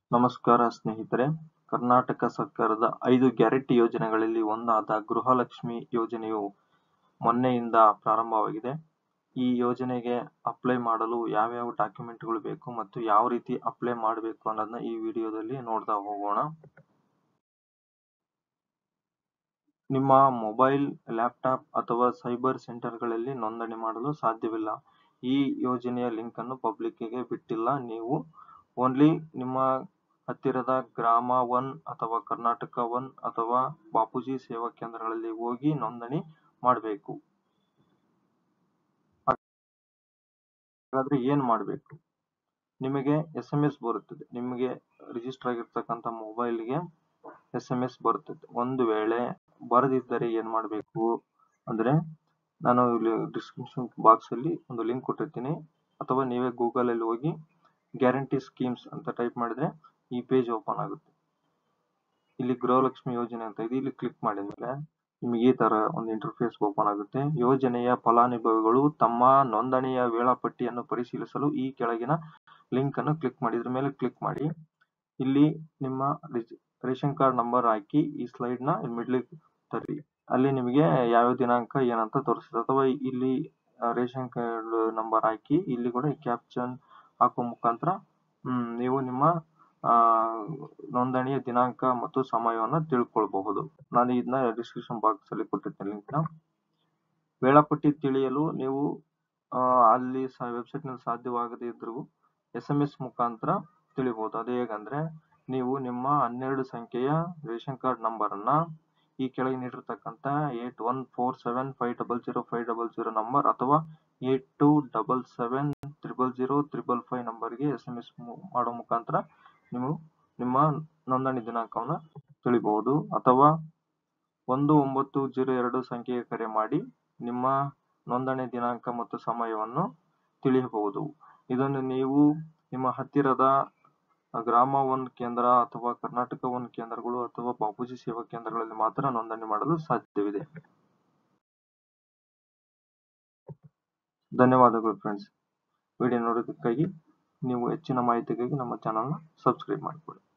ನಮಸ್ಕಾರ ಸ್ನೇಹಿತರೆ ಕರ್ನಾಟಕ ಸರ್ಕಾರದ ಐದು ಗ್ಯಾರಂಟಿ ಯೋಜನೆಗಳಲ್ಲಿ ಒಂದಾದ ಗೃಹಲಕ್ಷ್ಮಿ ಯೋಜನೆಯು ಮೊನ್ನೆಯಿಂದ ಪ್ರಾರಂಭವಾಗಿದೆ ಈ ಯೋಜನೆಗೆ ಅಪ್ಲೈ ಮಾಡಲು ಯಾವ್ಯಾವ ಡಾಕ್ಯುಮೆಂಟ್ಗಳು ಬೇಕು ಮತ್ತು ಯಾವ ರೀತಿ ಅಪ್ಲೈ ಮಾಡಬೇಕು ಅನ್ನೋದನ್ನ ಈ ವಿಡಿಯೋದಲ್ಲಿ ನೋಡ್ತಾ ಹೋಗೋಣ ನಿಮ್ಮ ಮೊಬೈಲ್ ಲ್ಯಾಪ್ಟಾಪ್ ಅಥವಾ ಸೈಬರ್ ಸೆಂಟರ್ಗಳಲ್ಲಿ ನೋಂದಣಿ ಮಾಡಲು ಸಾಧ್ಯವಿಲ್ಲ ಈ ಯೋಜನೆಯ ಲಿಂಕ್ ಅನ್ನು ಪಬ್ಲಿಕ್ಕಿಗೆ ಬಿಟ್ಟಿಲ್ಲ ನೀವು ಓನ್ಲಿ ನಿಮ್ಮ ಹತ್ತಿರದ ಗ್ರಾಮ ಒನ್ ಅಥವಾ ಕರ್ನಾಟಕ ಒನ್ ಅಥವಾ ಬಾಪೂಜಿ ಸೇವಾ ಕೇಂದ್ರಗಳಲ್ಲಿ ಹೋಗಿ ನೋಂದಣಿ ಮಾಡಬೇಕು ಹಾಗಾದ್ರೆ ಏನ್ ಮಾಡಬೇಕು ನಿಮಗೆ ಎಸ್ ಎಂ ಎಸ್ ಬರುತ್ತದೆ ನಿಮಗೆ ರಿಜಿಸ್ಟರ್ ಆಗಿರ್ತಕ್ಕಂಥ ಮೊಬೈಲ್ಗೆ ಎಸ್ ಎಂ ಎಸ್ ಬರುತ್ತದೆ ಒಂದು ವೇಳೆ ಬರದಿದ್ದರೆ ಏನ್ ಮಾಡಬೇಕು ಅಂದ್ರೆ ನಾನು ಇಲ್ಲಿ ಡಿಸ್ಕ್ರಿಪ್ಷನ್ ಬಾಕ್ಸ್ ಅಲ್ಲಿ ಒಂದು ಲಿಂಕ್ ಕೊಟ್ಟಿರ್ತೀನಿ ಅಥವಾ ನೀವೇ ಗೂಗಲ್ ಅಲ್ಲಿ ಹೋಗಿ ಗ್ಯಾರಂಟಿ ಸ್ಕೀಮ್ಸ್ ಅಂತ ಟೈಪ್ ಮಾಡಿದ್ರೆ ಈ ಪೇಜ್ ಓಪನ್ ಆಗುತ್ತೆ ಇಲ್ಲಿ ಗೃಹಲಕ್ಷ್ಮಿ ಯೋಜನೆ ಅಂತ ಇದೆ ಇಲ್ಲಿ ಕ್ಲಿಕ್ ಮಾಡಿದ್ಮೇಲೆ ನಿಮಗೆ ಈ ತರ ಒಂದು ಇಂಟರ್ಫೇಸ್ ಓಪನ್ ಆಗುತ್ತೆ ಯೋಜನೆಯ ಫಲಾನುಭವಿಗಳು ತಮ್ಮ ನೋಂದಣಿಯ ವೇಳಾಪಟ್ಟಿಯನ್ನು ಪರಿಶೀಲಿಸಲು ಈ ಕೆಳಗಿನ ಲಿಂಕ್ ಅನ್ನು ಕ್ಲಿಕ್ ಮಾಡಿ ಇದ್ರ ಮೇಲೆ ಕ್ಲಿಕ್ ಮಾಡಿ ಇಲ್ಲಿ ನಿಮ್ಮ ರೇಷನ್ ಕಾರ್ಡ್ ನಂಬರ್ ಹಾಕಿ ಈ ಸ್ಲೈಡ್ ನ ಮಿಡ್ಲಿಗೆ ತರ್ರಿ ಅಲ್ಲಿ ನಿಮಗೆ ಯಾವ ದಿನಾಂಕ ಏನಂತ ತೋರಿಸ್ತದೆ ಅಥವಾ ಇಲ್ಲಿ ರೇಷನ್ ಕಾರ್ಡ್ ನಂಬರ್ ಹಾಕಿ ಇಲ್ಲಿ ಕೂಡ ಕ್ಯಾಪ್ಷನ್ ಹಾಕುವ ಮುಖಾಂತರ ಹ್ಮ್ ನೀವು ನಿಮ್ಮ ಆ ನೋಂದಣಿಯ ದಿನಾಂಕ ಮತ್ತು ಸಮಯವನ್ನು ತಿಳ್ಕೊಳ್ಬಹುದು ನಾನು ಇದನ್ನ ಡಿಸ್ಕ್ರಿಪ್ಷನ್ ಬಾಕ್ಸ್ ಅಲ್ಲಿ ಕೊಟ್ಟಿರ್ತೇನೆ ಲಿಂಕ್ ನ ವೇಳಾಪಟ್ಟಿ ತಿಳಿಯಲು ನೀವು ಅಲ್ಲಿ ವೆಬ್ಸೈಟ್ ನಲ್ಲಿ ಸಾಧ್ಯವಾಗದೇ ಇದ್ರು ಎಸ್ ಎಂ ಎಸ್ ಮುಖಾಂತರ ತಿಳಿಬಹುದು ಅದು ಹೇಗಂದ್ರೆ ನೀವು ನಿಮ್ಮ ಹನ್ನೆರಡು ಸಂಖ್ಯೆಯ ರೇಷನ್ ಕಾರ್ಡ್ ನಂಬರ್ ಅನ್ನ ಈ ಕೆಳಗೆ ನೀಡಿರ್ತಕ್ಕಂಥ eight one four seven five double zero five double zero number ಅಥವಾ eight two double seven triple zero triple five ನಂಬರ್ಗೆ ಎಸ್ ಎಂ ಎಸ್ ಮಾಡೋ ಮುಖಾಂತರ ನೀವು ನಿಮ್ಮ ನೋಂದಣಿ ದಿನಾಂಕವನ್ನು ತಿಳಿಬಹುದು ಅಥವಾ ಒಂದು ಒಂಬತ್ತು ಜೀರೋ ಎರಡು ಸಂಖ್ಯೆಗೆ ಕರೆ ಮಾಡಿ ನಿಮ್ಮ ನೋಂದಣಿ ದಿನಾಂಕ ಮತ್ತು ಸಮಯವನ್ನು ತಿಳಿಯಬಹುದು ಇದನ್ನು ನೀವು ನಿಮ್ಮ ಹತ್ತಿರದ ಗ್ರಾಮ ಒನ್ ಕೇಂದ್ರ ಅಥವಾ ಕರ್ನಾಟಕ ಒನ್ ಕೇಂದ್ರಗಳು ಅಥವಾ ಬಾಪೂಜಿ ಸೇವಾ ಕೇಂದ್ರಗಳಲ್ಲಿ ಮಾತ್ರ ನೋಂದಣಿ ಮಾಡಲು ಸಾಧ್ಯವಿದೆ ಧನ್ಯವಾದಗಳು ಫ್ರೆಂಡ್ಸ್ ವಿಡಿಯೋ ನೋಡೋದಕ್ಕಾಗಿ ನೀವು ಹೆಚ್ಚಿನ ಮಾಹಿತಿಗಾಗಿ ನಮ್ಮ ಚಾನಲ್ನ ಸಬ್ಸ್ಕ್ರೈಬ್ ಮಾಡಿಕೊಳ್ಳಿ